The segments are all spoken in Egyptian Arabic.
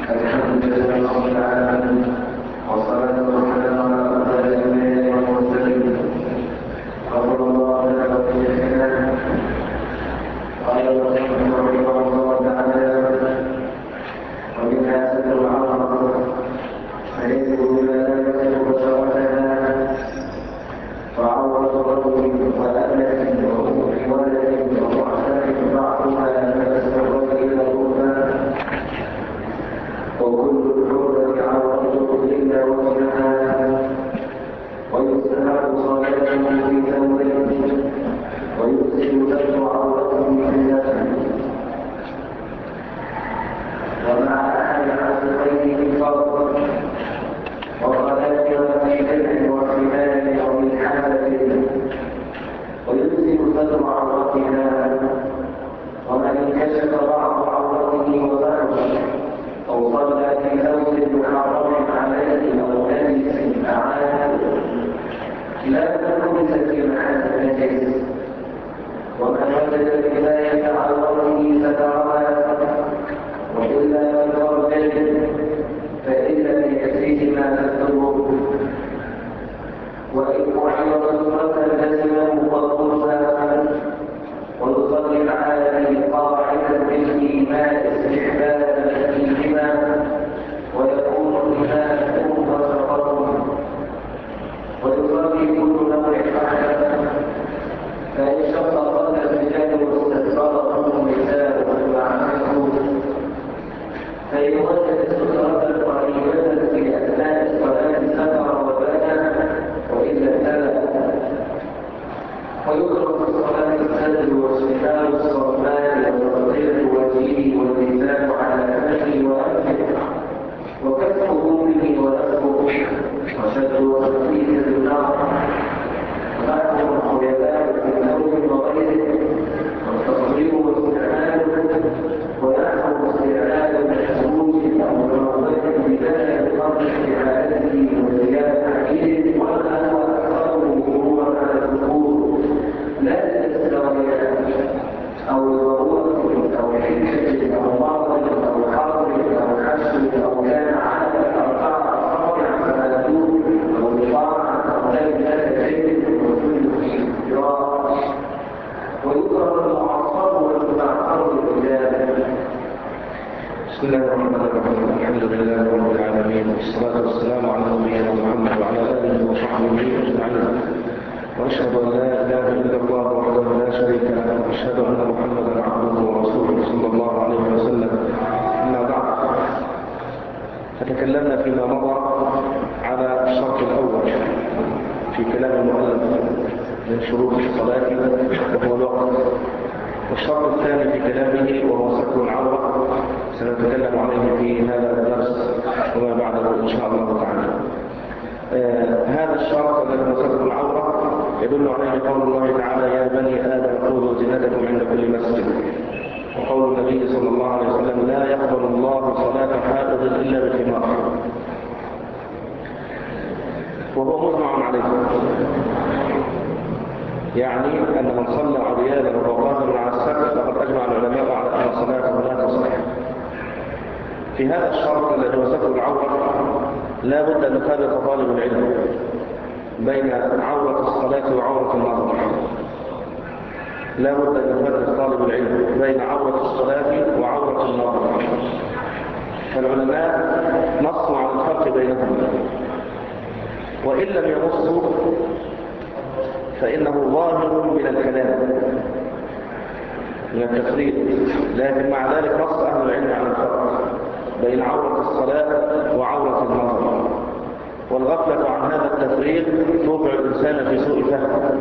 الحمد لله رب العالمين والصلاة والسلام على أفضل الأنبياء والمرسلين صلى الله عليه وسلم قال الرسول رحمه الله تعالى ومنها ستر العرب فيجب بملابس بشرتها وعورة رجل وأبنة وأم ولد ومعترف بعضها لبس الرجل إلى الركبة وكل الحرة عورته إلا وجهها ويستحب صلاته في ثوبه ويكسر له عورته في اللحم ومع أحد عاتقيه فرق وصلاتها في بدء وحمال ومن حالة ويكسر ستر عورتها ومن انكشف بعض عورته وبعضه أو صلى في ثوب محرم عليه أو نجس أعاد لا تلبس في محل النجس ومن وجد بداية عورته سترها وإلا بفرجه فإن لم يكفيه ما تكتبه وإن أعيرت سرة لزمه فضلها ويصلي عليه قاعدة بالإيمان استحبابا فيهما ويكون الإيمان وسقطه ويصلي كل نوع حاجة فإن شق صلى الرجال واستكبره النساء ومعه فإن وجد سترة قريبة في أثناء الصلاة سفر وبكى وإلا تلا ويكره في الصلاة السجد واصطفاء الصرمان وتغطية وجهه والنزال على فمه وأنفه وكف ظهره ونفخه وشد وتخفيف النار ونحو الخيلاء في الثوب وغيره والتصوير واستعماله ونحو استعمال الحدود أو مرضات بداية الأرض استعمالته وزيادة حديد وما هو أكثره ظهورا على الذكور لا للسويات أو ضرورة أو حجة أو مرض أو حرب أو حشد أو كان على أربعة أصابع فلا يدور أو نظام أو غير ذلك علم وكل في جراح ويكره المعصر والمعصر بالرجال بسم الله الرحمن الرحيم الحمد لله رب العالمين والصلاة والسلام على نبينا محمد وعلى آله وصحبه أجمعين وأشهد أن لا إله إلا الله وحده لا شريك له وأشهد أن محمدا عبده ورسوله صلى الله عليه وسلم أما بعد فتكلمنا فيما مضى على الشرط الأول في كلام المؤلف من شروط الصلاة وهو الوقت والشرط الثاني في كلامه وهو ستر العورة سنتكلم عليه في هذا الدرس وما بعده إن شاء الله تعالى آه هذا الشرط الذي هو ستر العورة يدل عليه قول الله تعالى يا بني آدم خذوا زينتكم عند كل مسجد وقول النبي صلى الله عليه وسلم لا يقبل الله صلاة حائض إلا بخمار وهو مجمع عليه يعني أن من صلى عريانا وهو قادر على السبت فقد أجمع العلماء على أن صلاته لا تصح في هذا الشرط الذي هو ستر العورة لا بد أن يفرق طالب العلم بين عورة الصلاة وعورة النظر لا بد أن يفرق طالب العلم بين عورة الصلاة وعورة النظر فالعلماء نصوا على الفرق بينهما وإن لم ينصوا فإنه ظاهر من الكلام من التفريق لكن مع ذلك نص أهل العلم على الفرق بين عورة الصلاة وعورة النظر والغفلة عن هذا التفريق توقع الإنسان في سوء فهم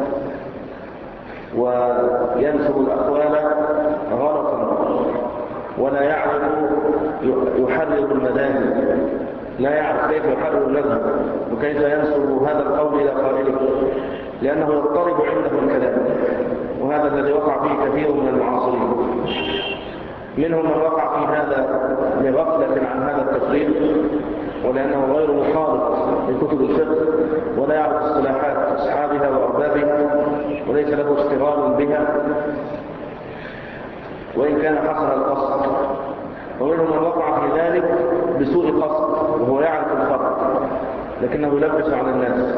وينسب الأقوال غلطا ولا يعرف يحرر المذاهب لا يعرف كيف يحرر المذهب وكيف ينسب هذا القول إلى قائله لأنه يضطرب عنده الكلام وهذا الذي وقع فيه كثير من المعاصرين منهم من وقع في هذا لغفلة عن هذا التفريق ولأنه غير مخالط لكتب الفقه ولا يعرف اصطلاحات أصحابها وأربابها وليس له اشتغال بها وإن كان حصل القصد ومنهم من وقع في ذلك بسوء قصد وهو يعرف الفرق لكنه يلبس على الناس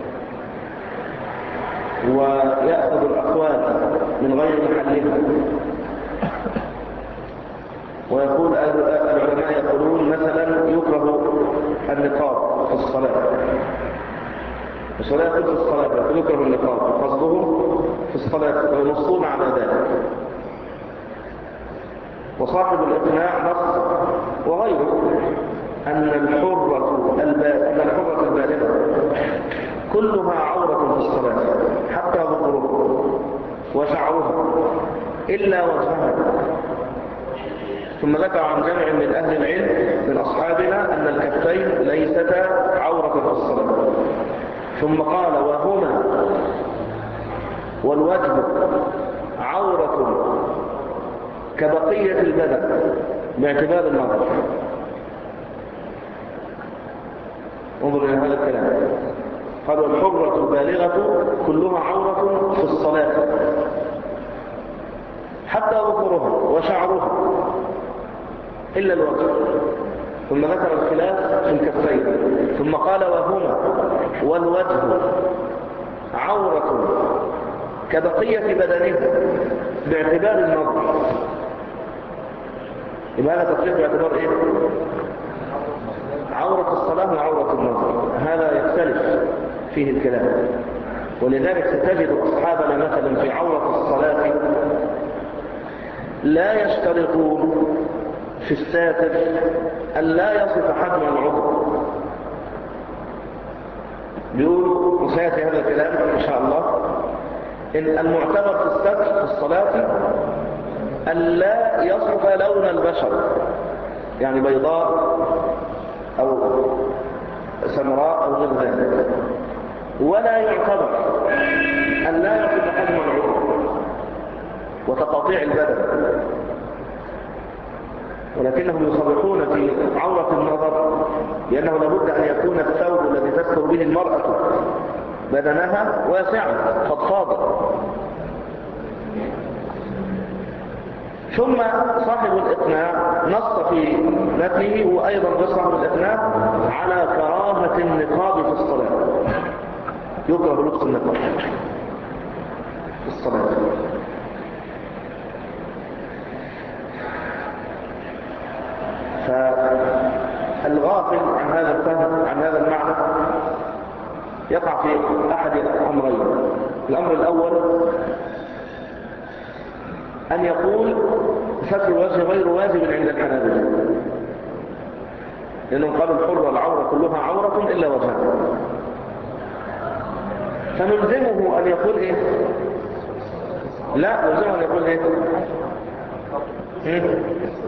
ويأخذ الأقوال من غير محلها ويقول العلماء يقولون مثلا يكره النقاب في الصلاة الصلاة في الصلاة يقول يكره النقاب قصدهم في الصلاة وينصون على ذلك وصاحب الإقناع نص وغيره أن الحرة البالغة الحرة البالغة كلها عورة في الصلاة حتى ظهورها وشعرها إلا وجهها ثم ذكر عن جمع من أهل العلم من أصحابنا أن الكفين ليستا عورة في الصلاة ثم قال وهما والوجه عورة كبقية البدن باعتبار النظر انظر إلى هذا الكلام قال والحرة البالغة كلها عورة في الصلاة حتى ظهورها وشعرها إلا الوجه ثم ذكر الخلاف في الكفين ثم قال وهما والوجه عورة كبقية بدنها باعتبار النظر يبقى هذا تصريح باعتبار ايه عورة الصلاة وعورة النظر هذا يختلف فيه الكلام ولذلك ستجد أصحابنا مثلا في عورة الصلاة لا يشترطون في الساتر أن لا يصف حجم العضو بيقولوا وسيأتي هذا الكلام إن شاء الله إن المعتبر في الستر في الصلاة أن لا يصف لون البشر يعني بيضاء أو سمراء أو غير ذلك ولا يعتبر أن لا يصف حجم العضو وتقاطيع البدن ولكنهم يصرحون في عورة النظر لأنه لابد أن يكون الثوب الذي تستر به المرأة بدنها واسعا فضفاضا ثم صاحب الإقناع نص في متنه وأيضا صاحب الإقناع على كراهة النقاب في الصلاة يكره لبس النقاب في الصلاة فالغافل عن هذا الفهم عن هذا المعنى يقع في أحد أمرين الأمر الأول أن يقول ستر الوجه غير واجب عند الحنابلة لأنهم قالوا الحرة العورة كلها عورة إلا وجهها فنلزمه أن يقول إيه لا نلزمه أن يقول إيه هم؟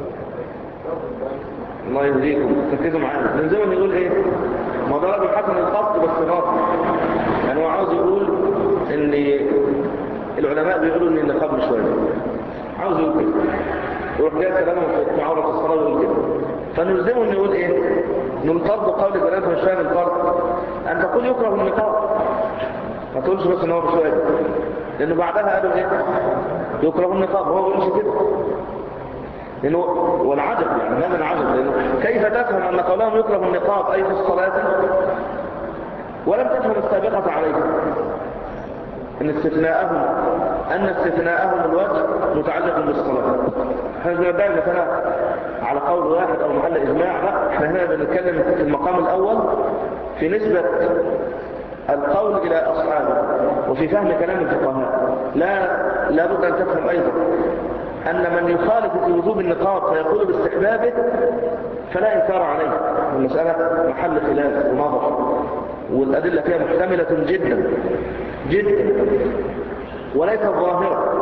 الله يهديكم تركزوا معانا نلزمه أن يقول إيه ما ضرب الحسن الخط بس غاطي يعني هو عاوز يقول ان العلماء بيقولوا ان النقاب مش واجب عاوز يقول كده يروح جاي كلامه في عورة الصلاة ويقول كده فنلزمه ان يقول ايه نلقب قول كلامه مش فاهم الفرق ان تقول يكره النقاب ما تقولش بس ان هو مش واجب لانه بعدها قالوا ايه يكره النقاب هو بيقولش كده لأنه والعجب يعني هذا العجب لأنه كيف تفهم أن قولهم يكره النقاب أي في الصلاة ولم تفهم السابقة عليه أن استثناءهم أن استثناءهم الوجه متعلق بالصلاة احنا مش بنبدأ مثلا على قول واحد أو محل إجماع لا احنا هنا بنتكلم في المقام الأول في نسبة القول إلى أصحابه وفي فهم كلام الفقهاء لا لابد أن تفهم أيضا أن من يخالف في وجوب النقاب فيقول باستحبابه فلا إنكار عليه المسألة محل خلاف ونظر والأدلة فيها محتملة جدا جدا وليست ظاهرة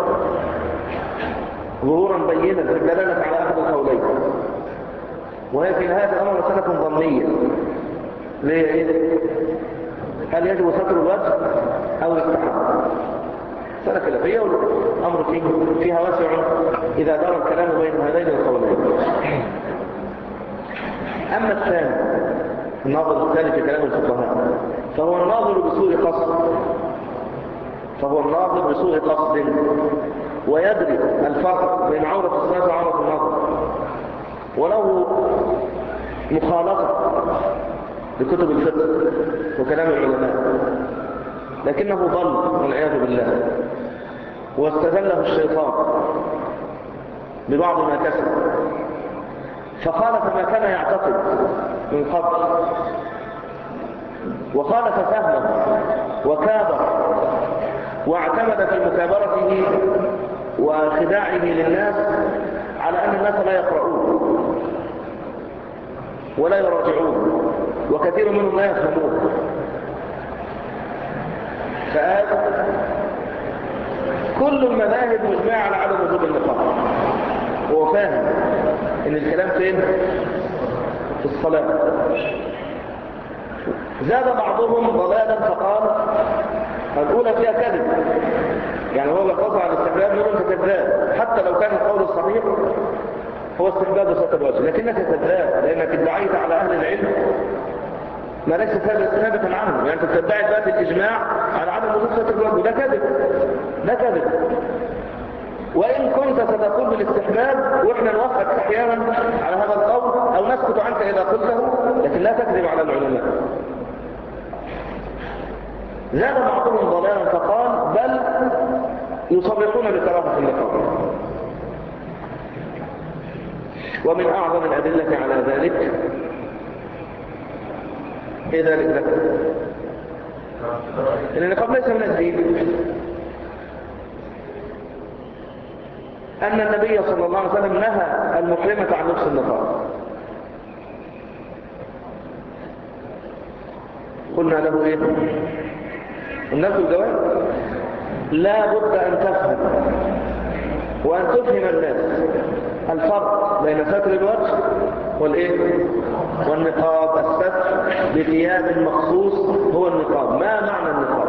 ظهورا بينا في الدلالة على أحد القولين وهي في نهاية الأمر مسألة ظنية ليه إيه؟ هل يجب ستر الوجه أو يستحب مسألة خلافية والأمر فيه فيها واسع إذا دار الكلام بين هذين القولين أما الثاني الناظر الثاني في كلام الفقهاء فهو الناظر بسوء قصد فهو الناظر بسوء قصد ويدري الفرق بين عورة الصلاة وعورة النظر وله مخالطة لكتب الفقه وكلام العلماء لكنه ضل والعياذ بالله واستذله الشيطان ببعض ما كسب فخالف ما كان يعتقد من قبل وخالف فهمه وكابر واعتمد في مكابرته وخداعه للناس على أن الناس لا يقرؤون ولا يراجعون وكثير منهم لا يفهمون فقال كل المذاهب مجمعة على عدم وجوب النقاط هو فاهم ان الكلام فين في الصلاة زاد بعضهم ضلالا فقال الأولى فيها كذب يعني هو بيقضى على الاستحباب يقول انت كذاب حتى لو كان القول الصحيح هو استحباب ستر الوجه لكنك كذاب لانك ادعيت على اهل العلم ما ليس ثابتا عنه يعني انت بتدعي ذات الاجماع على عدم وجود ستر الوجه ده كذب ده كذب وإن كنت ستقول بالاستحباب وإحنا نوافقك أحيانا على هذا القول أو نسكت عنك إذا قلته لكن لا تكذب على العلماء زاد بعضهم ضلالا فقال بل يصرحون بكراهة النقاب ومن أعظم الأدلة على ذلك إيه ذلك ذكر إن النقاب ليس من الدين أن النبي صلى الله عليه وسلم نهى المحرمة عن لبس النقاب قلنا له إيه قلنا له الجواب لا بد أن تفهم وأن تفهم الناس الفرق بين ستر الوجه والإيه والنقاب الستر بثياب مخصوص هو النقاب ما معنى النقاب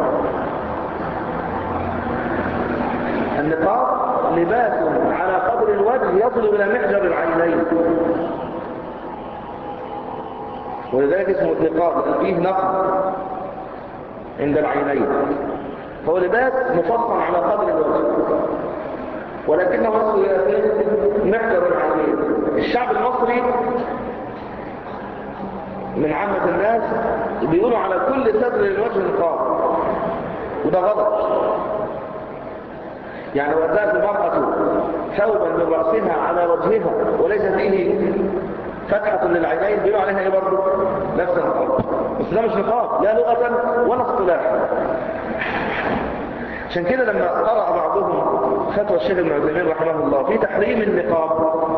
النقاب لباس على قدر الوجه يصل إلى محجر العينين ولذلك اسمه النقاب فيه نقب عند العينين فهو لباس مفصل على قدر الوجه ولكنه يصل إلى محجر العينين الشعب المصري من عامة الناس بيقولوا على كل ستر للوجه نقاب وده غلط يعني لو أدات المرأة ثوبا من رأسها على وجهها وليس فيه فتحة للعينين بيقولوا عليها ايه برضه نفس النقاب بس ده مش نقاب لا لغة ولا اصطلاحا عشان كده لما قرأ بعضهم فتوى الشيخ ابن عثيمين رحمه الله في تحريم النقاب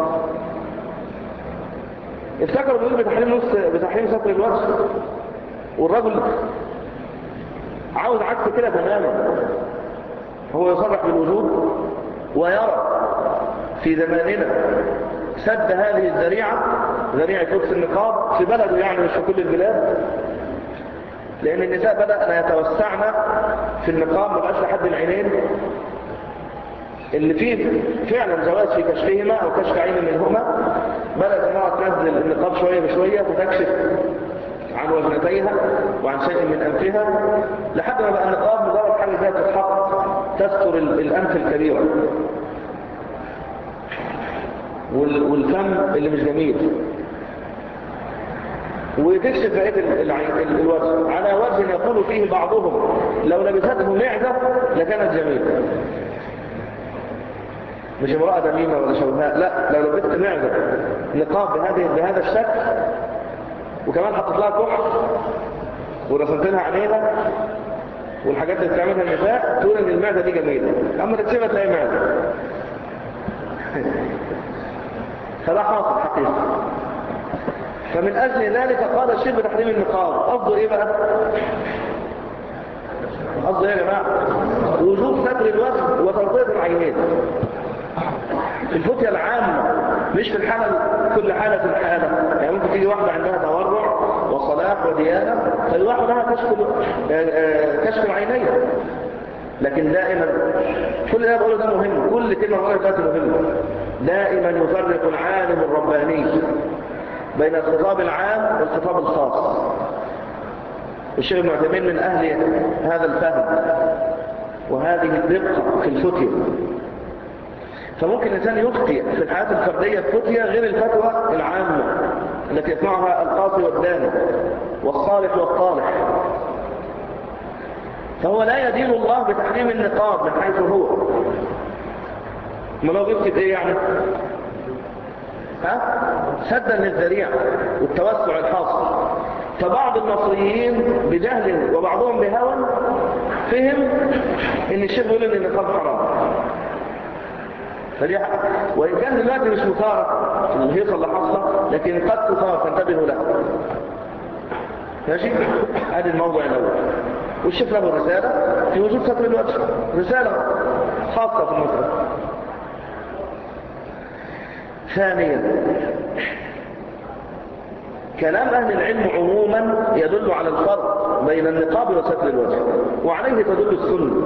افتكروا بيقول بتحريم نص بتحريم ستر الوجه والرجل عاوز عكس كده تماما هو يصرح بالوجود ويرى في زماننا سد هذه الذريعة ذريعة لبس النقاب في بلده يعني مش في كل البلاد لأن النساء بدأنا يتوسعن في النقاب ما بقاش لحد العينين اللي فيه فعلا جواز في كشفهما أو كشف عين منهما بدأت المرأة تنزل النقاب شوية بشوية وتكشف عن وجنتيها وعن شيء من أنفها لحد ما بقى النقاب مجرد حاجة ذات تتحط تستر الأنف الكبيرة والفم اللي مش جميل وتكشف بقيه الوجه على وجه يقول فيه بعضهم لو لبسته معدة لكانت جميلة مش امرأة دميمة ولا شوهاء لا لو لبست معدة نقاب بهذه بهذا الشكل وكمان حطت لها كحل ورسمت لها عينيها والحاجات اللي بتعملها النساء تقول ان المعدة دي جميلة اما تكشفها تلاقي معدة فده حاصل حقيقة فمن أجل ذلك قال الشيخ بتحريم النقاب قصده إيه بقى قصده إيه يا جماعة وجوب ستر الوجه وتغطية العينين في الفتية العامة مش في الحالة كل حالة في الحالة يعني ممكن تيجي واحدة عندها تورع وصلاح وديانة فيروح لها كشف كشف العينين لكن دائما كل ده بقوله ده مهم كل كلمة بقولها دلوقتي مهمة دائما يفرق العالم الرباني بين الخطاب العام والخطاب الخاص الشيخ ابن عثيمين من أهل هذا الفهم وهذه الدقة في الفتية فممكن الإنسان يفتي في الحياة الفردية فتية غير الفتوى العامة التي يسمعها القاصي والداني والصالح والطالح فهو لا يدين الله بتحريم النقاب من حيث هو ما لو بيفتي بايه يعني ها سدا للذريعة والتوسع الحاصل فبعض المصريين بجهل وبعضهم بهوى فهم ان الشيخ بيقول ان النقاب حرام فدي حق. وان كان دلوقتي مش مثارة في الهيصة اللي حصلة لكن قد تثار فانتبهوا لها ماشي هذا الموضوع الاول والشيخ له رسالة في وجود ستر الوجه رسالة خاصة في المسألة ثانيا كلام أهل العلم عموما يدل على الفرق بين النقاب وستر الوجه وعليه تدل السنة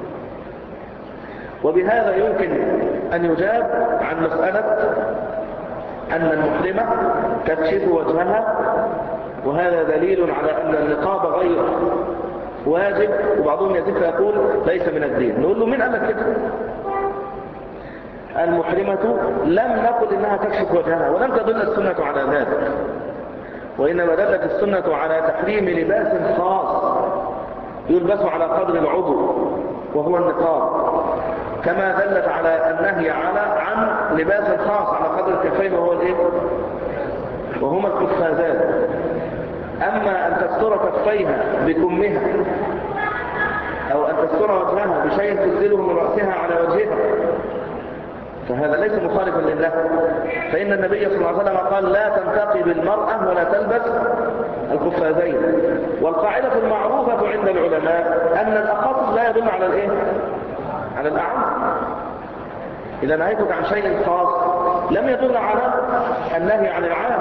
وبهذا يمكن أن يجاب عن مسألة أن المحرمة تكشف وجهها وهذا دليل على أن النقاب غير واجب وبعضهم يزيد فيقول ليس من الدين نقول له من قال لك كده المحرمة لم نقل إنها تكشف وجهها ولم تدل السنة على ذلك وإنما دلت السنة على تحريم لباس خاص يلبس على قدر العضو وهو النقاب كما دلت على النهي على عن لباس خاص على قدر الكفين وهو الايه وهما القفازان أما أن تستر كفيها بكمها أو أن تستر وجهها بشيء تنزله من رأسها على وجهها فهذا ليس مخالفا لله فإن النبي صلى الله عليه وسلم قال لا تنتقي بالمرأة ولا تلبس القفازين والقاعدة المعروفة عند العلماء أن الأخص لا يدل على الإيه؟ على الأعم إذا نهيتك عن شيء خاص لم يدل على النهي عن العام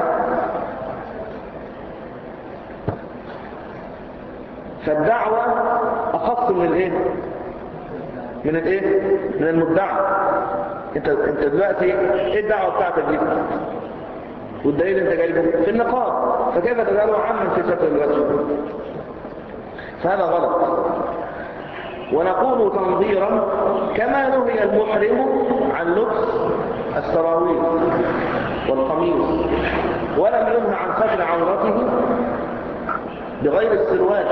فالدعوة أخص من الإيه؟ من الإيه؟ من المدعى انت انت دلوقتي ايه الدعوه بتاعتك دي والدليل انت جايبه في النقاب فكيف تجعله عاما في ستر الوجه فهذا غلط ونقول تنظيرا كما نهي المحرم عن لبس السراويل والقميص ولم ينهى عن ستر عورته بغير السروال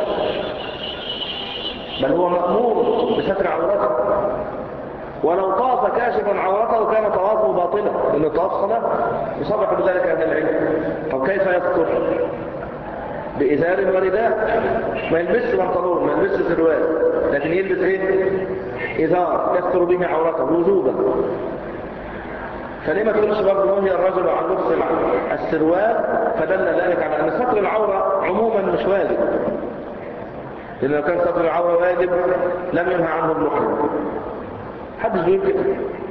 بل هو مأمور بستر عورته ولو طاف كاشفا عورته كان طوافه باطلا لأن الطواف صلاة يصرح بذلك أهل العلم طب كيف يستر بإزار ورداء ما يلبسش بنطلون ما يلبسش سروال لكن يلبس ايه إزار يستر به عورته وجوبا فلما تقولش برضه نهي الرجل عن لبس السروال فدل ذلك على أن ستر العورة عموما مش واجب لأن لو كان ستر العورة واجب لم ينهى عنه المحرم حدش بيقول كده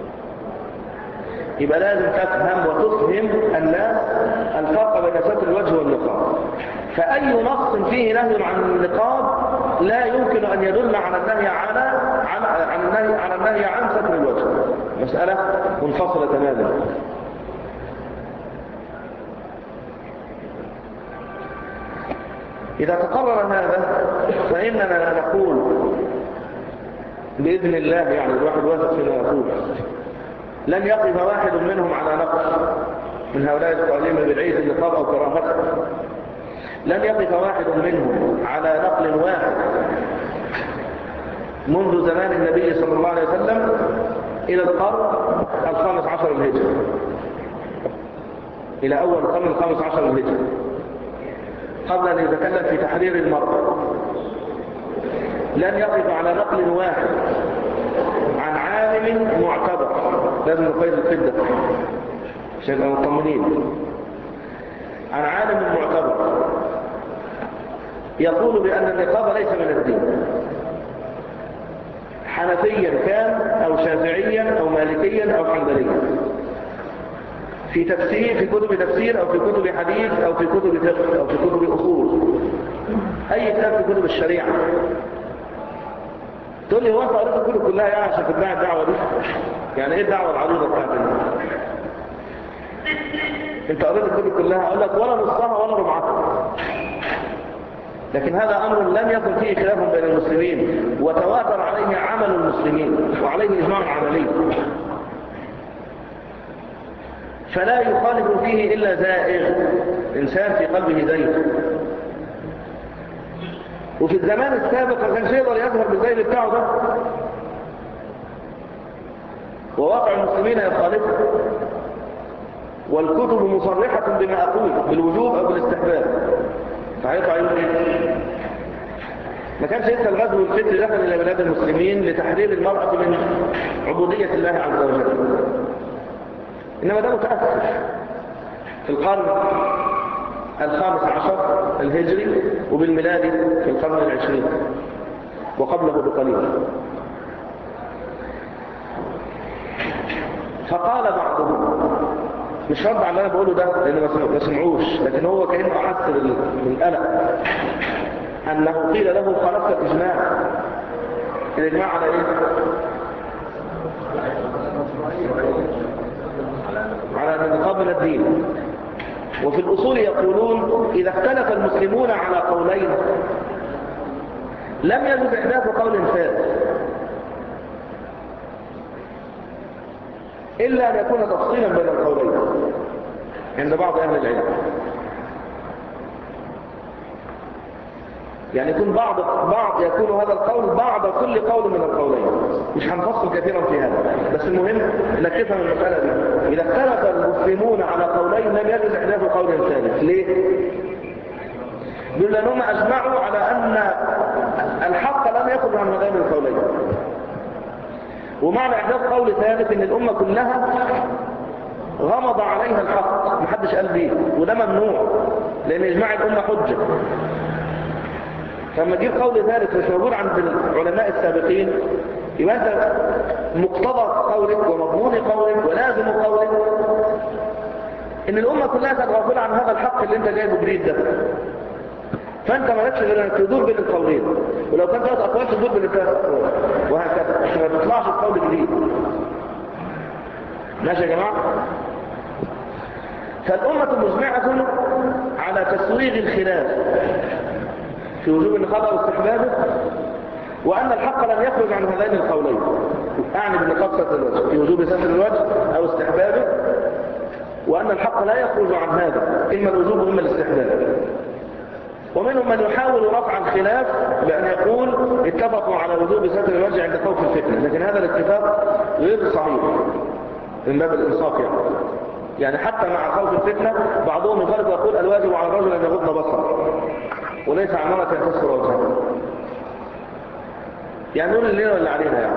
يبقى لازم تفهم وتفهم الناس الفرق بين ستر الوجه والنقاب فأي نص فيه نهي عن النقاب لا يمكن أن يدل على النهي على عن عن النهي على النهي عن ستر الوجه مسألة منفصلة تماما إذا تقرر هذا فإننا نقول بإذن الله يعني الواحد واثق فيما يقول لن يقف واحد منهم على نقص من هؤلاء القائلين بالعيد النقاب أو كراهته لن يقف واحد منهم على نقل واحد منذ زمان النبي صلى الله عليه وسلم إلى القرن الخامس عشر الهجرة إلى أول القرن الخامس عشر الهجرة قبل أن يتكلم في تحرير المرأة لن يقف على نقل واحد عن عالم معتبر لازم نقيد القدة عشان نبقى مطمنين عن عالم معتبر يقول بأن النقاب ليس من الدين حنفيا كان أو شافعيا أو مالكيا أو حنبليا في تفسير في كتب تفسير أو في كتب حديث أو في كتب فقه أو في كتب أصول أي كتاب في كتب الشريعة تقول لي هو انت قريت الكتب كلها يعني عشان تتبع الدعوه دي يعني ايه الدعوه العريضه بتاعتك انت قريت الكتب كلها اقول لك ولا نصها ولا ربعها لكن هذا امر لم يكن فيه خلاف بين المسلمين وتواتر عليه عمل المسلمين وعليه اجماع عملي فلا يخالف فيه إلا زائغ إنسان في قلبه زيغ وفي الزمان السابق ما كانش يقدر يظهر بالزيغ بتاعه ده وواقع المسلمين يخالفه والكتب مصرحة بما أقول بالوجوب أو بالاستحباب فهيطلع يقول إيه؟ ما كانش لسه الغزو الفكري دخل إلى بلاد المسلمين لتحرير المرأة من عبودية الله عز وجل إنما ده متأثر في القرن الخامس عشر الهجري وبالميلادي في القرن العشرين وقبله بقليل فقال بعضهم مش رد على اللي انا بقوله ده لانه ما سمعوش لكن هو كانه احس بالقلق انه قيل له خلقت الاجماع الاجماع على ايه على الانتقام من الدين وفي الاصول يقولون اذا اختلف المسلمون على قولين لم يجوز احداث قول ثالث إلا أن يكون تفصيلا بين القولين عند بعض أهل العلم يعني يكون بعض بعض يكون هذا القول بعض كل قول من القولين مش هنفصل كثيرا في هذا بس المهم انك تفهم المسألة دي إذا اختلف المسلمون على قولين لم يجوز إحداث قول ثالث ليه؟ يقول لأنهم أجمعوا على أن الحق لم يخرج عن هذين القولين ومعنى إحداث قول ثالث إن الأمة كلها غمض عليها الحق محدش قال بيه وده ممنوع لأن إجماع الأمة حجة فلما تجيب قول ثالث مش موجود عند العلماء السابقين يبقى أنت مقتضى قولك ومضمون قولك ولازم قولك إن الأمة كلها كانت غافلة عن هذا الحق اللي أنت جايبه جديد ده فانت مالكش غير انك تدور بين القولين ولو كان ثلاث اقوال تدور بين الثلاث اقوال وهكذا عشان ما تطلعش بقول جديد ماشي يا جماعه فالامه مجمعه على تسويغ الخلاف في وجوب النقاط واستحبابه وان الحق لم يخرج عن هذين القولين اعني بالنقاط ستر الوجه في وجوب ستر الوجه او استحبابه وان الحق لا يخرج عن هذا اما الوجوب واما الاستحباب ومنهم من يحاول رفع الخلاف بأن يقول اتفقوا على وجوب ستر الوجه عند خوف الفتنة لكن هذا الاتفاق غير صحيح من باب الإنصاف يعني يعني حتى مع خوف الفتنة بعضهم يفرق ويقول الواجب على الرجل أن يغض بصره وليس على المرأة أن تسر وجهها يعني نقول الليلة ولا علينا يعني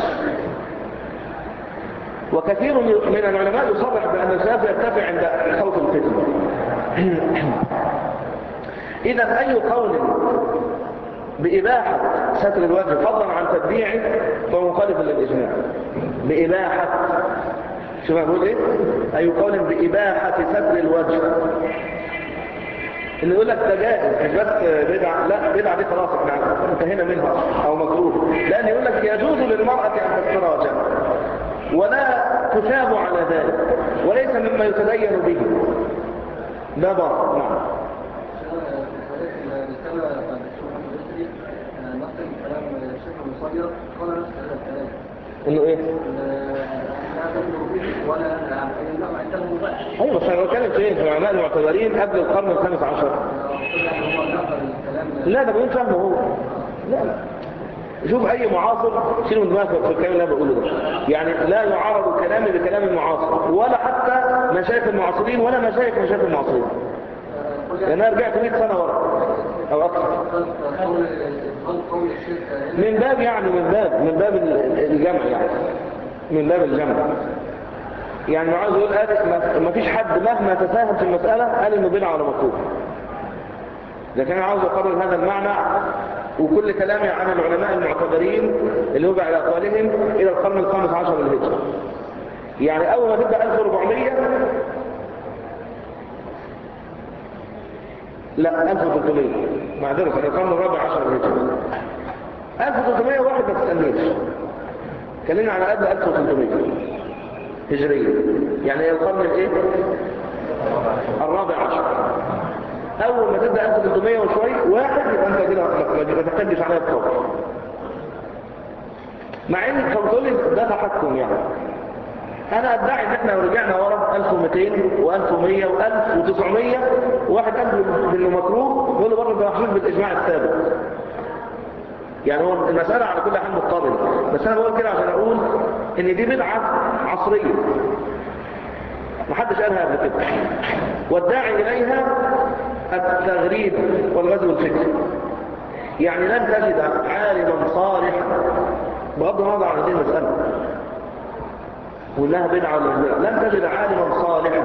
وكثير من العلماء يصرح بأن الخلاف يرتفع عند خوف الفتنة إذا أي قول بإباحة ستر الوجه فضلا عن تبديعه فهو مخالف للإجماع بإباحة شوف أقول إيه أي قول بإباحة ستر الوجه اللي يقول لك ده جائز مش بس بدعة لا بدعة دي خلاص احنا انتهينا منها أو مكروه لأن يقول لك يجوز للمرأة أن تستر وجهها ولا تثاب على ذلك وليس مما يتدين به ده باطل نعم انه ايه ايوه بس انا بتكلم فين في العلماء المعتبرين قبل القرن الخامس عشر لا ده بيقول فهمه هو لا لا شوف اي معاصر شيلوا من دماغك في الكلام اللي انا بقوله ده يعني لا يعارض كلامي بكلام المعاصر ولا حتى مشايخ المعاصرين ولا مشايخ مشايخ المعاصرين لان انا رجعت 100 سنه ورا او اكثر من باب يعني من باب من باب الجمع يعني من باب الجمع يعني عاوز يقول ما فيش حد مهما تساهل في المسألة قال انه بدعة ولا مكروه لكن انا عاوز اقرر هذا المعنى وكل كلامي عن العلماء المعتبرين اللي هو على اقوالهم الى القرن الخامس عشر للهجرة يعني اول ما تبدأ 1400 لا 1300 معذرة في القرن الرابع عشر للهجرة 1301 ما تسألنيش كلمنا على قبل 1300 هجرية يعني هي القرن الايه الرابع عشر اول ما تبدا 1300 وشوي واحد يبقى انت كده ما تحتاجش عليها بقول مع ان الكونسولي ده تحكم يعني انا ادعي ان احنا لو رجعنا ورا 1200 و1100 و1900 وواحد قال انه مكروه يقول له برضه ده محمود بالاجماع السابق يعني هو المسألة على كل حال مضطربة بس أنا بقول كده عشان أقول إن دي بدعة عصرية محدش قالها قبل كده والداعي إليها التغريب والغزو الفكري يعني لن تجد عالما صالحا بغض النظر عن هذه المسألة وإنها بدعة ولا مش بدعة لن تجد عالما صالحا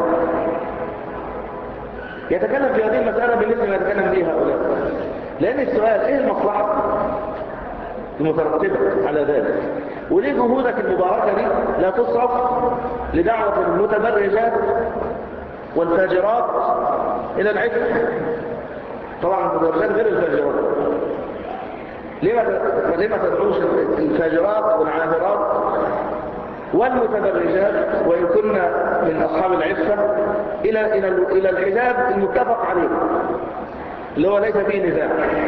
يتكلم في هذه المسألة بالنسبة ما يتكلم به هؤلاء لأن السؤال إيه المصلحة المترتبة على ذلك وليه جهودك المباركة دي لا تصرف لدعوة المتبرجات والفاجرات إلى العفة طبعا المتبرجات غير الفاجرات ليه ما ليه ما تدعوش الفاجرات والعاهرات والمتبرجات وإن كنا من أصحاب العفة إلى إلى إلى الحجاب المتفق عليه اللي هو ليس فيه نزاع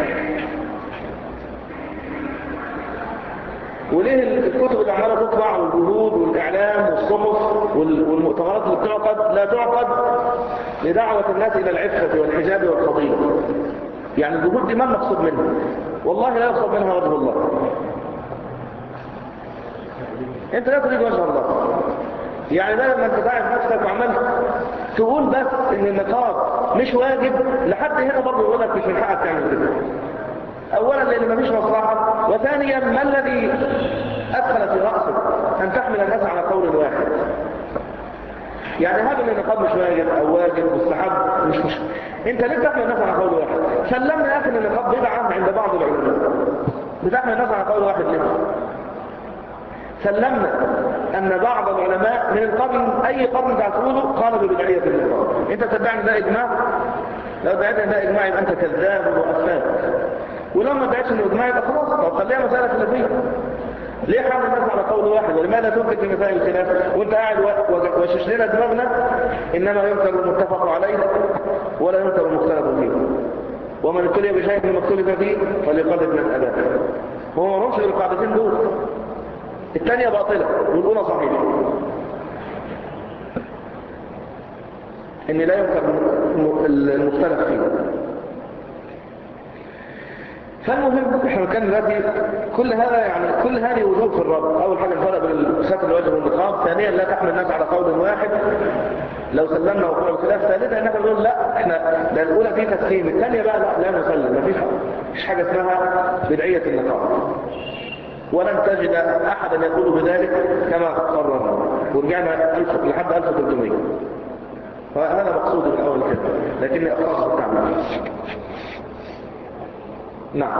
وليه الكتب اللي عماله تطبع والجهود والاعلام والصحف والمؤتمرات اللي بتعقد لا تعقد لدعوه الناس الى العفه والحجاب والفضيله يعني الجهود دي ما المقصود منها والله لا يقصد منها وجه الله انت لا تريد وجه الله يعني ده لما انت تعرف نفسك وعمال تقول بس ان النقاب مش واجب لحد هنا برضه يقول لك مش من حقك تعمل كده اولا لان مفيش مصلحه وثانيا ما الذي ادخل في راسك ان تحمل الناس على قول واحد يعني هذا ان النقاب مش واجب او واجب مستحب مش مش انت ليه تحمل الناس على قول واحد سلمنا يا اخي ان النقاب بدعه عند بعض العلماء بتحمل الناس على قول واحد ليه سلمنا أن بعض العلماء من القرن أي قرن تعتقوله قالوا ببدعية النقاب أنت تدعي ده إجماع لو دعيت ده إجماع يبقى أنت كذاب وأفاك ولو ما دعيتش إنه إجماع يبقى خلاص طب خليها مسألة خلافية ليه حامل الناس على قول واحد ولماذا تنتج في مسائل الخلاف وانت قاعد وشش لنا دماغنا انما ينكر المتفق عليه ولا ينكر المختلف فيه ومن ابتلي بشيء مما اختلف فيه فليقلد من اباه هو ما رمش بالقاعدتين دول الثانية باطلة والأولى صحيحة إن لا ينكر المختلف فيه فالمهم احنا كان دلوقتي كل هذا يعني كل هذه وجوه في الرب اول حاجه الفرق بين ستر الوجه والنقاب ثانيا لا تحمل الناس على قول واحد لو سلمنا وقوع الخلاف ثالثا ان احنا نقول لا احنا ده الاولى في تسليم الثانيه بقى لا لا نسلم مفيش مفيش حاجه اسمها بدعيه النقاب ولن تجد احدا يقول بذلك كما قررنا ورجعنا ألف لحد 1300 فهذا مقصود من اول كده لكني اخصص التعمل نعم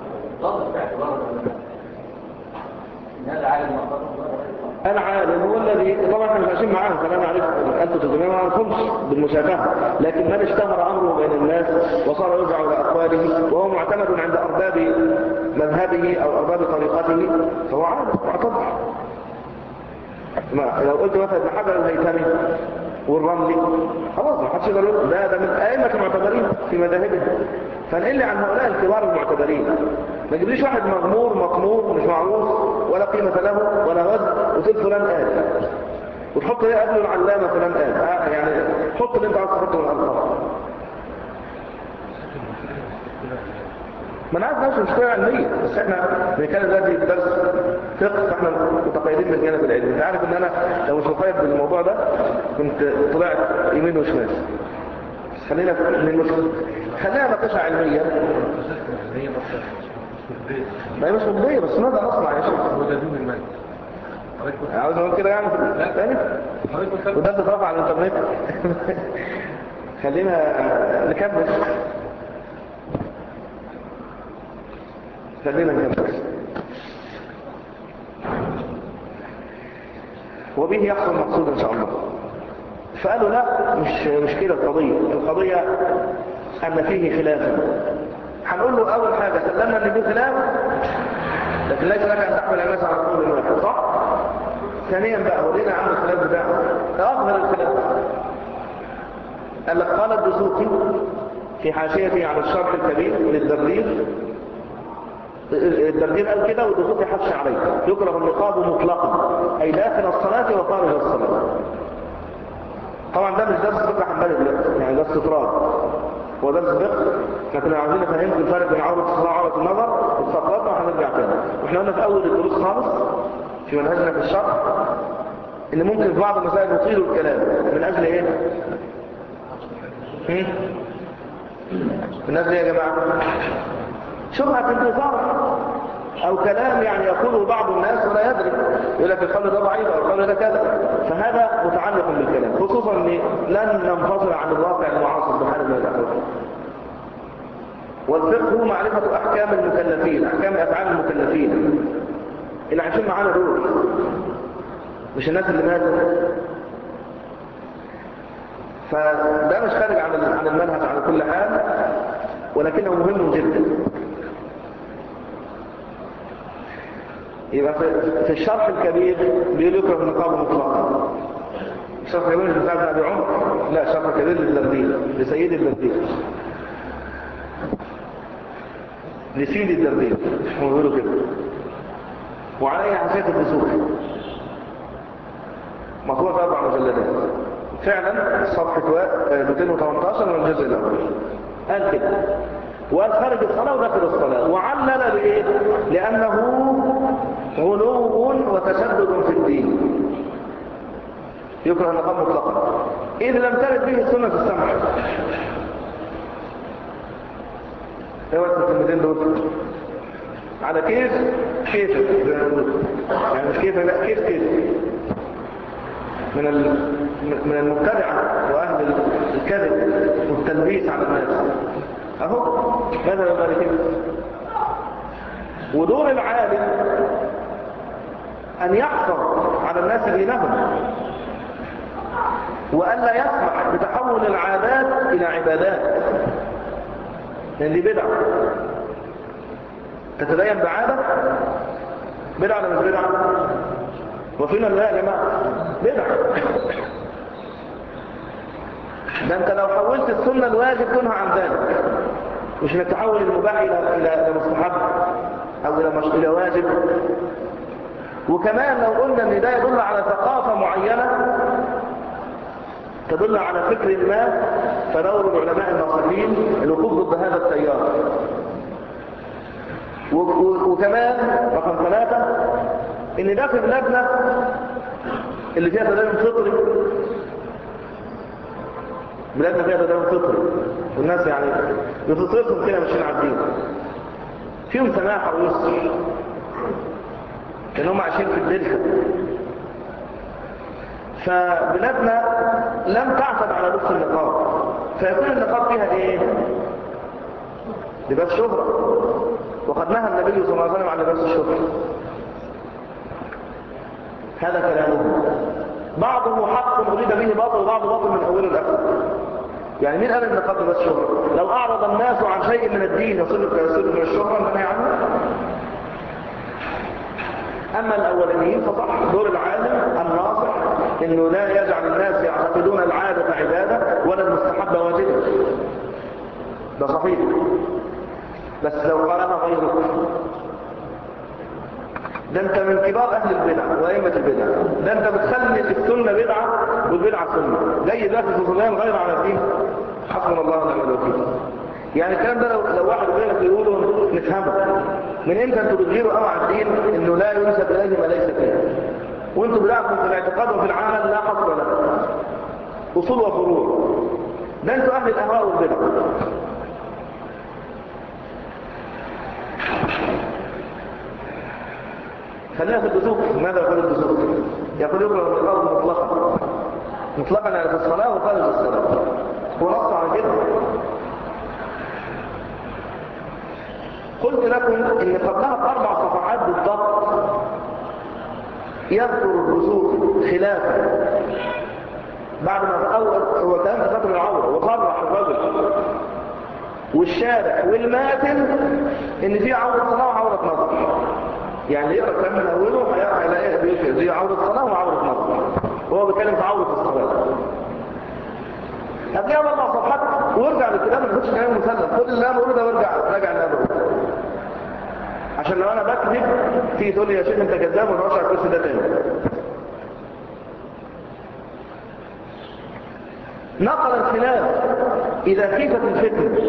العالم هو الذي طبعا احنا مش عايشين معاهم فلا نعرف 1300 ما نعرفهمش بالمشابهه لكن من اشتهر امره بين الناس وصار يرجع الى اقواله وهو معتمد عند ارباب مذهبه او ارباب طريقته فهو عالم معتبر ما لو قلت مثلا ابن حجر الهيثمي والرملي خلاص ما حدش يقدر يقول ده ده من ائمه المعتبرين في مذاهبهم فنقل عن هؤلاء الكبار المعتبرين ما تجيبليش واحد مغمور مقمور مش معروف ولا قيمه له ولا وزن وتقول فلان قال وتحط ايه قبله العلامه فلان قال آه يعني حط اللي انت عاوز تحطه من الالفاظ ما انا عارف نفسه مشكله علميه بس احنا بنتكلم دلوقتي في درس فقه فاحنا متقيدين بالجانب العلمي انت عارف ان انا لو مش مقيد بالموضوع ده كنت طلعت يمين وشمال بس خلينا من المشكله خلينا نقاشة علمية ما هي مش مبدية بس ماذا نصنع يا شيخ عاوز اقول كده يعني لا تاني وده بتترفع على الانترنت خلينا نكمل خلينا نكمل وبه يحصل مقصود ان شاء الله فقالوا لا مش مشكلة القضية القضية أن فيه خلافا هنقول له أول حاجة سلمنا أن فيه خلاف لكن ليس لك أن تحمل الناس على قول واحد صح؟ ثانيا بقى ولينا عن الخلاف بتاعه أظهر الخلاف قال لك قال الدسوقي في حاشيته على الشرح الكبير للدرير الترجيل قال كده والدخول يحش عليه يكره النقاب مطلقا أي داخل الصلاة وخارج الصلاة طبعا ده مش درس فقه حنبلي دلوقتي يعني ده استطراد هو درس فقه احنا كنا عاوزين نفهمكم الفرق بين عورة الصلاة وعورة النظر استطردنا وهنرجع تاني واحنا قلنا في اول الدروس خالص في منهجنا في الشرح ان ممكن في بعض المسائل يطيلوا الكلام من اجل ايه؟ هم؟ من اجل ايه يا جماعه؟ شبهه انتظار او كلام يعني يقوله بعض الناس ولا يدري يقول لك القول ده ضعيف او القول ده كذا فهذا متعلق بالكلام خصوصا ان لن ننفصل عن الواقع المعاصر بحال ما تعالى والفقه هو معرفة أحكام المكلفين أحكام أفعال المكلفين اللي عايشين معانا دول مش الناس اللي ماتت فده مش خارج عن عن المنهج على كل حال ولكنه مهم جدا يبقى في الشرح الكبير بيقول يكره النقاب مطلقا الشرح الكبير مش بتاع ابن ابي عمر لا الشرح الكبير للدرديل لسيد الدرديل لسيد الدرديل هم بيقولوا كده وعليه حساسيه الدسوق مطبوع في اربع مجلدات فعلا صفحه 218 من الجزء الاول قال كده وقال خارج الصلاة وداخل الصلاة وعلل بإيه؟ لأنه غلو وتشدد في الدين يكره النقاب مطلقا إذ لم ترد به السنة السمع ايه وقت الكلمتين دول على كيف كيف يعني مش كيف لا كيف كيف من من المبتدعة وأهل الكذب والتلبيس على الناس اهو ماذا ذلك ودور العالم ان يحفظ على الناس دينهم والا يسمح بتحول العادات الى عبادات لان دي بدعه تتدين بعاده بدعه ولا مش بدعه وفينا لا يا جماعه بدعه ده انت لو حولت السنة الواجب تنهى عن ذلك مش انك تحول المباح الى الى مستحب او الى مش الى واجب وكمان لو قلنا ان ده يدل على ثقافة معينة تدل على فكر ما فدور العلماء الناصحين الوقوف ضد هذا التيار وكمان رقم ثلاثة ان ده في بلادنا اللي فيها تدين فطري بلادنا فيها تدين فطري والناس يعني بفطرتهم كده ماشيين على الدين فيهم سماحة ويسر لأنهم عايشين في الدلتا فبلادنا لم تعتد على لبس النقاب فيكون النقاب فيها ايه لباس شهرة وقد نهى النبي صلى الله عليه وسلم عن لباس الشهرة هذا كلامه بعضه حق أريد به باطل وبعضه باطل من أوله لآخره يعني مين قال ان النقاب لباس شهرة لو أعرض الناس عن شيء من الدين يصير يصير من الشهرة نهي عنه أما الأولانيين فصح دور العالم الناصح إنه لا يجعل الناس يعتقدون العادة عبادة ولا المستحب واجبا ده صحيح بس لو قالها غيرك ده انت من كبار اهل البدع وائمه البدع ده انت بتخلي السنه بدعه والبدعه سنه جاي دلوقتي في صبيان غير على الدين حسبنا الله ونعم الوكيل يعني الكلام ده لو, لو واحد غيرك يقوله نفهمه من امتى انتوا بتغيروا قوي على الدين انه لا ينسب اليه ما ليس فيه وانتوا بدعكم في الاعتقاد وفي العمل لا حصر له اصول وفروع ده انتوا اهل الاهواء والبدع خلينا في الدسوق ماذا يقول الدسوق يقول يقرأ النقاط مطلقا مطلقا يعني في الصلاة وخارج الصلاة هو نص على كده قلت لكم ان قبلها باربع صفحات بالضبط يذكر الدسوق خلافا بعد ما اول هو كلام في فتر العوره وصرح الرجل والشارع والماتن ان في عوره صلاه وعوره نظر يعني يقرا الكلام من اوله هيلاقيها بيفرق دي عوره صلاه وعوره نظر هو بيتكلم في عوره الصلاه هتلاقيها باربع صفحات وارجع للكلام ما تاخدش كلام مسلم خد اللي انا بقوله ده وارجع راجع اللي انا بقوله عشان لو انا بكذب تيجي تقول لي يا شيخ انت كذاب وما على الكرسي ده تاني نقل الخلاف اذا خيفت الفتنه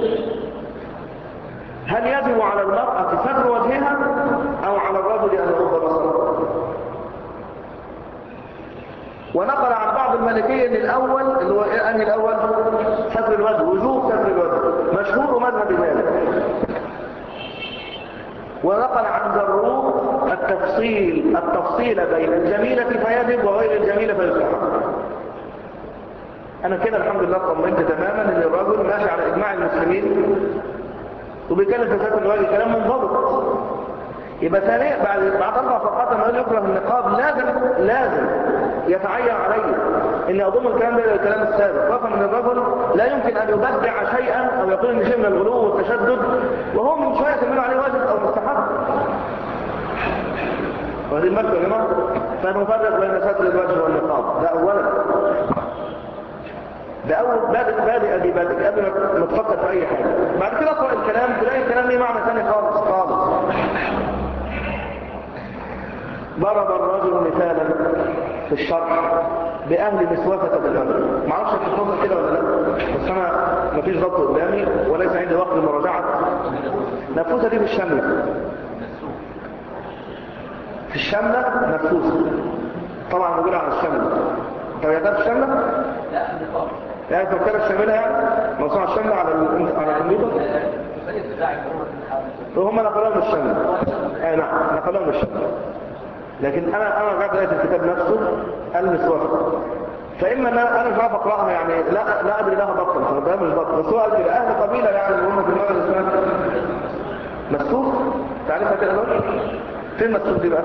هل يجب على المرأة ستر وجهها او على الرجل ان يغض بصره ونقل عن بعض المالكية ان الاول اللي هو انهي الاول ستر الوجه وجوب ستر الوجه مشهور مذهب مالك ونقل عن ضرور التفصيل التفصيل بين الجميلة فيجب وغير الجميلة فيستحب انا كده الحمد لله طمنت تماما ان الرجل ماشي على اجماع المسلمين وبيتكلم في ستر الوجه كلام منضبط يبقى ثانيا بعد بعد اربع صفحات لما يقول يكره النقاب لازم لازم يتعين عليه ان اضم الكلام ده الى الكلام السابق رغم ان الرجل لا يمكن ان يبدع شيئا او يقول ان شيء من الغلو والتشدد وهو من شويه يتمنى عليه واجب او مستحب وهذه المركبه يا جماعه فنفرق بين ستر الوجه والنقاب ده اولا ده اول بادئ بادئ ادي بادئ قبل ما تفكر في اي حاجه بعد كده اقرا الكلام تلاقي الكلام ليه معنى ثاني خالص خالص ضرب الرجل مثالا في الشرح بأهل مسوافة بالأمر ما اعرفش تتفضل كده ولا لا بس أنا مفيش ضبط قدامي وليس عندي وقت للمراجعة نفوسة دي في الشملة في الشملة نفوسة طبعا موجودة على الشملة انت وياتها في الشملة؟ لا نقاب يعني فكرة الشاملة يعني موضوع الشملة على ال- على الكمبيوتر وهم نقلوها من الشملة اي نعم نقلوها من الشملة لكن انا انا رجعت لقيت الكتاب نفسه المسوافة فاما ان انا أنا مش عارف اقراها يعني لا لا ادري لها بطل فده مش بطل بس هو قال كده اهل قبيله يعني اللي هم في المغرب اسمها مسوف تعرفها كده بقى فين مسوف دي بقى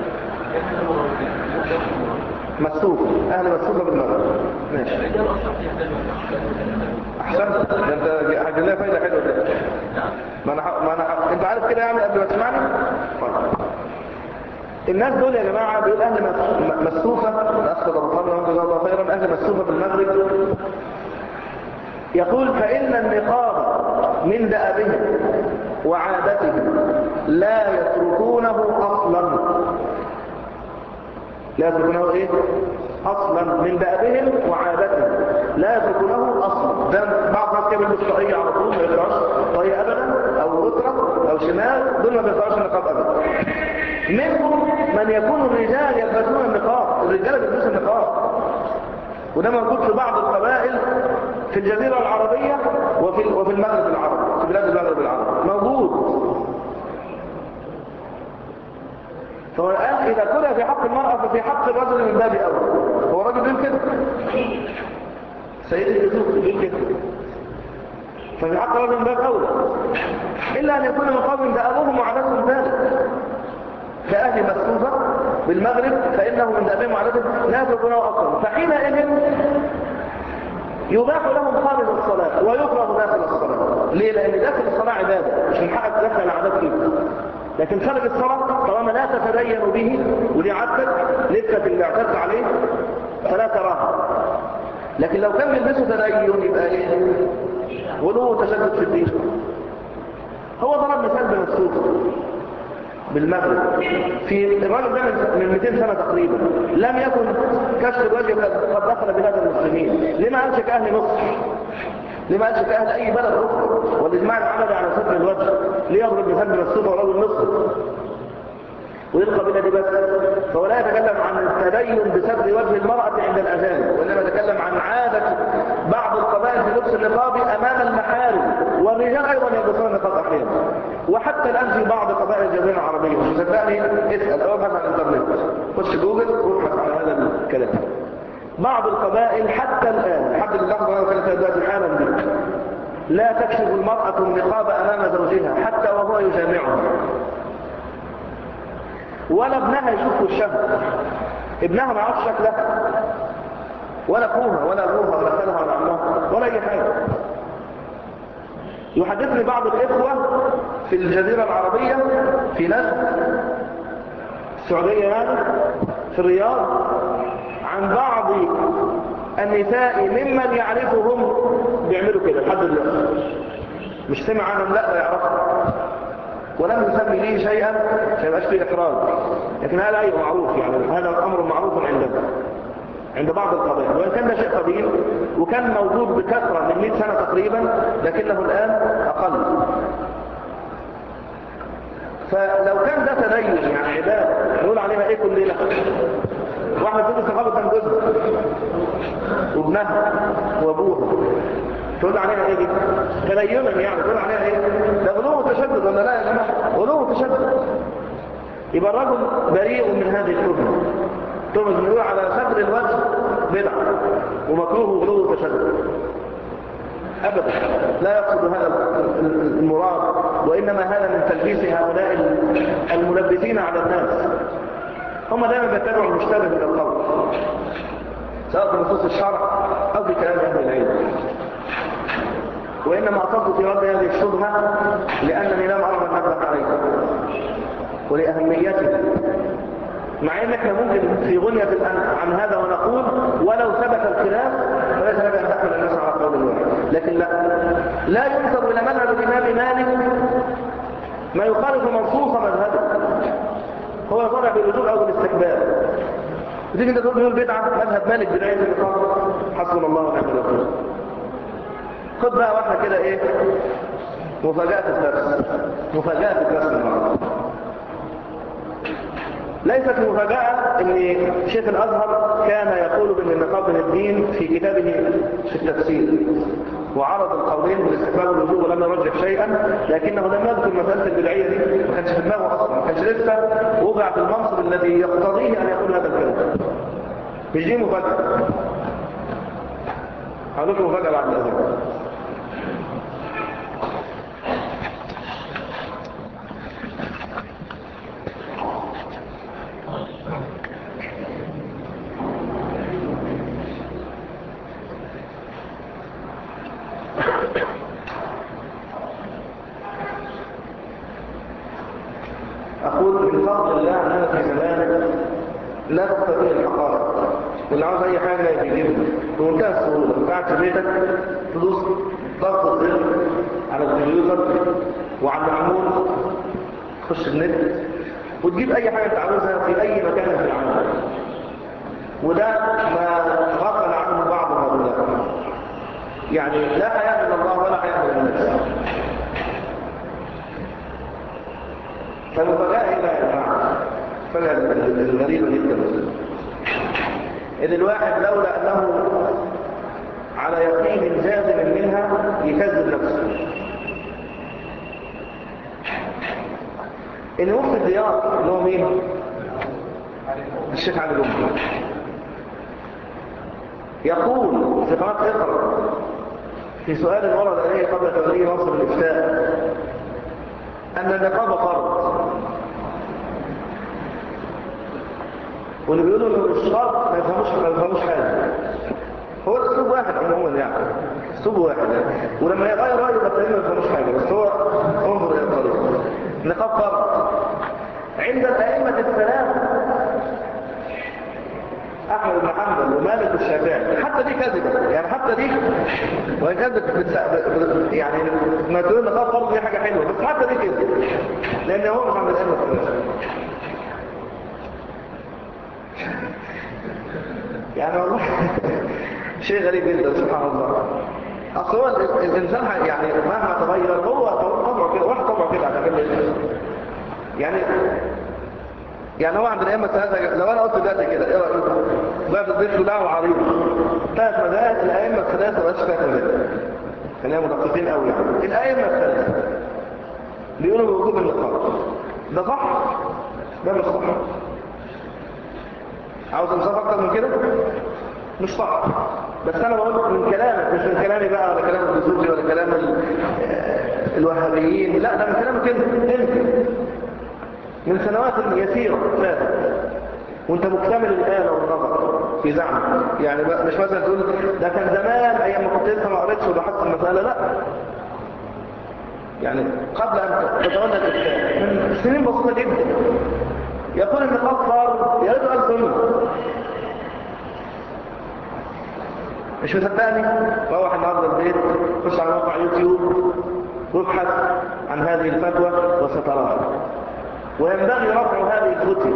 مسوف اهل مسوفه بالمغرب ماشي احسنت ده انت حاجه لها فايده حلوه كده ما انا ح- ما انا ح- انت عارف كده يعني قبل ما تسمعني طيب. الناس دول يا جماعه بيقول اهل مس- مسوفه الاخ ضبطنا جزاه الله خيرا اهل مسوفه بالمغرب يقول فان النقاب من دأبهم وعادتهم لا يتركونه اصلا لا يتركونه ايه اصلا من دأبهم وعادتهم لا يتركونه اصلا ده بعض الناس كده بيلبس طاقيه على طول ما يقراش طاقيه ابدا او ستره او شمال دول ما بيقراش النقاب ابدا منهم من يكون الرجال يلبسون النقاب الرجال بيلبسوا النقاب وده موجود في بعض القبائل في الجزيرة العربية وفي وفي المغرب العربي في بلاد المغرب العربي موجود فهو قال إذا كره في حق المرأة ففي حق الرجل من باب أول هو الراجل بيقول كده سيدي يوسف بيقول كده ففي حق الرجل من باب أولى إلا أن يكون من قوم ده أبوهم وعادتهم ذلك كأهل مسكوفة بالمغرب فإنه من دابهم وعادتهم لا يتركونه أصلا فحينئذ يباح لهم خارج الصلاة ويكره داخل الصلاة ليه؟ لأن داخل الصلاة عبادة مش من حقك تدخل العادات فيه لكن خارج الصلاة طالما لا تتدين به ودي عادتك لسه اللي اعتدت عليه فلا تراها لكن لو كان بيلبسوا تدين يبقى ايه؟ غلو وتشدد في الدين هو ضرب مثال بنفسه بالمغرب في الراجل ده من- من 200 سنة تقريبا لم يكن كشف الوجه قد قد دخل بلاد المسلمين لما قالش كأهل مصر لما قالش كأهل أي بلد أخرى والإجماع العملي على ستر الوجه ليه يضرب مثال بنفسه ورجل مصر ودي القبيلة دي بس فهو لا يتكلم عن التدين بستر وجه المرأة عند الأجانب وإنما يتكلم عن عادة بعض القبائل في لبس النقاب أمام المحارم والرجال أيضا يلبسون النقاب أحيانا وحتى الآن في بعض قبائل الجزيرة العربية مش مصدقني اسأل أو ابحث عن الإنترنت خش جوجل وابحث عن هذا الكلام بعض القبائل حتى الآن لحد اللحظة اللي أنا بتكلم فيها دلوقتي حالا دي لا تكشف المرأة النقاب أمام زوجها حتى وهو يجامعها ولا ابنها يشوف وشها ابنها ما يعرفش شكلها ولا اخوها ولا ابوها ولا خالها ولا عمها ولا اي حاجه يحدثني بعض الاخوه في الجزيره العربيه في ناس السعوديه يعني في الرياض عن بعض النساء ممن يعرفهم بيعملوا كده لحد دلوقتي مش سمع عنهم لا ده يعرفهم ولم يسمي ليه شيئا ما يبقاش فيه إحراج لكن هذا أيضا معروف يعني هذا أمر معروف عندنا عند بعض القبائل وإن كان ده شيء قديم وكان موجود بكثرة من 100 سنة تقريبا لكنه الآن أقل فلو كان ده تدين يعني عبادة نقول عليها ايه كل ليلة واحدة تقول استخابة كان جوزها وابنها وابوها تقول عليها ايه دي تدينا يعني تقول عليها ايه ده غلو تشدد ولا لا يا جماعة غلو تشدد يبقى الرجل بريء من هذه التهمة تهمة انه يقول على ستر الوجه بدعة ومكروه غلو تشدد أبدا لا يقصد هذا المراد وإنما هذا من تلبيس هؤلاء الملبسين على الناس هم دائما بيتبعوا المشتبه من القول سواء في نصوص الشرع أو في كلام أهل العلم وإنما أصبت في رد هذه الشبهة لأنني لم أرى من نبه عليها ولأهميته مع ان احنا ممكن في غنية عن هذا ونقول ولو ثبت الخلاف فليس لك ان تحمل الناس على قول الواحد لكن لا لا ينسب الى مذهب الامام مالك ما يخالف منصوص مذهبه هو يطلع بالوجوب او بالاستحباب وتيجي انت تقول له بدعه مذهب مالك بدايه النقاط حسبنا الله ونعم الوكيل خد بقى واحده كده ايه مفاجاه الدرس مفاجاه الدرس النهارده ليست مفاجأة ان شيخ الازهر كان يقول بان النقاب من الدين في كتابه في التفسير وعرض القولين بالاستقبال والوجوب ولم يرجح شيئا لكنه لم يذكر مسألة البدعية دي ما كانش في دماغه اصلا ما كانش لسه وضع في المنصب الذي يقتضيه ان يقول هذا الكلام مش دي مفاجأة هقول لكم مفاجأة بعد الأذان أقول من فضل الله أننا في زمان لا تستطيع الحقائق واللي عاوز أي حاجة يجيبها بمنتهى السهولة قاعد في بيتك تدوس ضغط زر على الكمبيوتر وعلى المعمول تخش النت وتجيب أي حاجة أنت عاوزها في أي مكان في العالم وده ما غفل عنه بعض هؤلاء يعني لا حياة من الله ولا حياة من الناس فالمفاجأة إيه بقى يا جماعة؟ فجأة الغريبة جدا إن الواحد لولا أنه على يقين جازم منها يكذب نفسه إن مفتي الديار اللي هو مين؟ الشيخ علي الأمي يقول في قناة اقرأ في سؤال ورد عليه قبل توليه نصر الإفتاء أن النقاب فرض واللي بيقولوا انه مش شرط ما يفهموش ما يفهموش حاجه هو الاسلوب واحد عموما يعني اسلوب واحد يعني. ولما يغير رايه يبقى ما يفهموش حاجه بس هو انظر الى الطريق نقاب فرض عند الائمه الثلاثه احمد بن حنبل ومالك والشافعي حتى دي كذبه يعني حتى دي وان كانت بتس... يعني ما تقول نقاب فرض دي حاجه حلوه بس حتى دي كذب لان هو مش عند الائمه الثلاثه يعني والله شيء غريب جدا سبحان الله اصل هو الانسان يعني مهما تغير هو طبعه كده واحد طبعه كده على كل يعني يعني هو عند الائمه الثلاثه لو انا قلت دلوقتي كده ايه رايكم بقى في البيت كلها وعريض ثلاث مذاهب الائمه الثلاثه بس ثلاث مذاهب خلينا مدققين قوي يعني الائمه الثلاثه بيقولوا بوجوب النقاط ده صح ده مش صح عاوز انصاف اكتر من كده مش صح بس انا بقول من كلامك مش من كلامي بقى ولا كلام الدسوقي ولا كلام الوهابيين لا ده من كلامك انت انت من سنوات يسيرة فاتت وانت مكتمل الآلة والنظر في زعمك يعني مش مثلا تقول ده كان زمان ايام ما كنت لسه ما قريتش وبحثت المسألة لا يعني قبل ان تتولى الإفتاء من سنين بسيطة جدا يقول ان قصر يريد ان سنة مش مصدقني روح النهارده البيت خش على موقع يوتيوب وابحث عن هذه الفتوى وستراها وينبغي رفع هذه الفتوى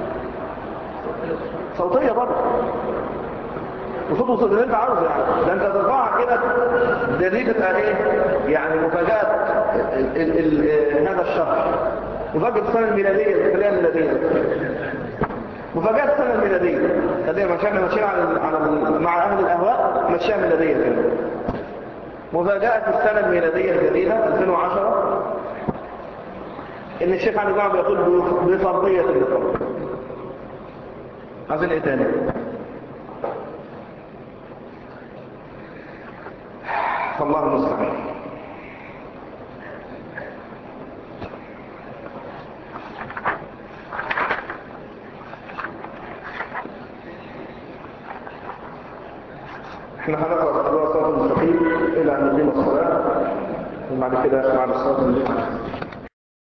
صوتية برضه وصوت وصوت اللي انت عاوزه يعني ده انت ترفعها كده ده دي تبقى ايه يعني مفاجأة ال ال ال هذا الشهر مفاجأة السنة الميلادية خليها الميلادية مفاجأة السنة الميلادية خليها مشينا ماشيين على على مع أهل الأهواء مشيها ميلادية كده مفاجأة السنة الميلادية الجديدة 2010 إن الشيخ علي جمعة بيقول بفرضية النقاب عايزين إيه تاني؟ الله المستعان احنا هنقرأ في الصراط المستقيم إلى أن نقيم الصلاة وبعد كده مع الصلاة المستقيم